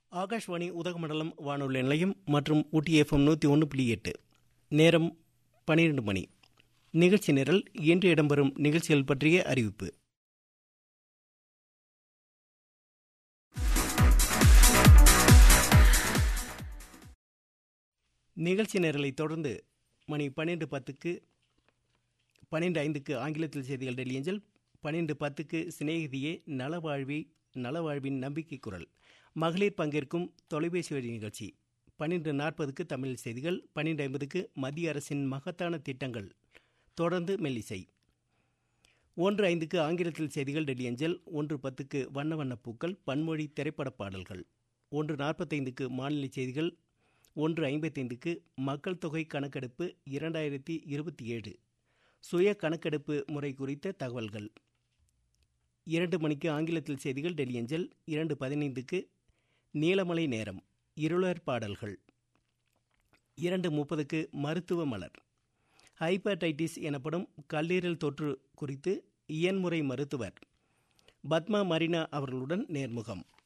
ஆகாஷ்வாணி உதகமண்டலம் வானொலி நிலையம் மற்றும் ஊட்டி எஃப்எம் நூற்றி ஒன்று புள்ளி எட்டு நேரம் பன்னிரண்டு மணி நிகழ்ச்சி நிரல் இன்று இடம்பெறும் நிகழ்ச்சிகள் பற்றிய அறிவிப்பு நிகழ்ச்சி நிரலை தொடர்ந்து மணி பன்னிரெண்டு பத்துக்கு பன்னிரெண்டு ஐந்துக்கு ஆங்கிலத்தில் செய்திகள் டெல்லி ஏஞ்சல் பன்னிரெண்டு பத்துக்கு சிநேகிதியே நலவாழ்வி நலவாழ்வின் நம்பிக்கை குரல் மகளிர் பங்கேற்கும் தொலைபேசி வழி நிகழ்ச்சி பன்னிரெண்டு நாற்பதுக்கு தமிழ் செய்திகள் பன்னிரெண்டு ஐம்பதுக்கு மத்திய அரசின் மகத்தான திட்டங்கள் தொடர்ந்து மெல்லிசை ஒன்று ஐந்துக்கு ஆங்கிலத்தில் செய்திகள் டெல்லி அஞ்சல் ஒன்று பத்துக்கு வண்ண வண்ண பூக்கள் பன்மொழி திரைப்பட பாடல்கள் ஒன்று நாற்பத்தைந்துக்கு மாநில செய்திகள் ஒன்று ஐம்பத்தைந்துக்கு மக்கள் தொகை கணக்கெடுப்பு இரண்டாயிரத்தி இருபத்தி ஏழு சுய கணக்கெடுப்பு முறை குறித்த தகவல்கள் இரண்டு மணிக்கு ஆங்கிலத்தில் செய்திகள் டெல்லி அஞ்சல் இரண்டு பதினைந்துக்கு நீலமலை நேரம் இருளர் பாடல்கள் இரண்டு முப்பதுக்கு மருத்துவ மலர் ஹைப்படைட்டிஸ் எனப்படும் கல்லீரல் தொற்று குறித்து இயன்முறை மருத்துவர் பத்மா மரினா அவர்களுடன் நேர்முகம்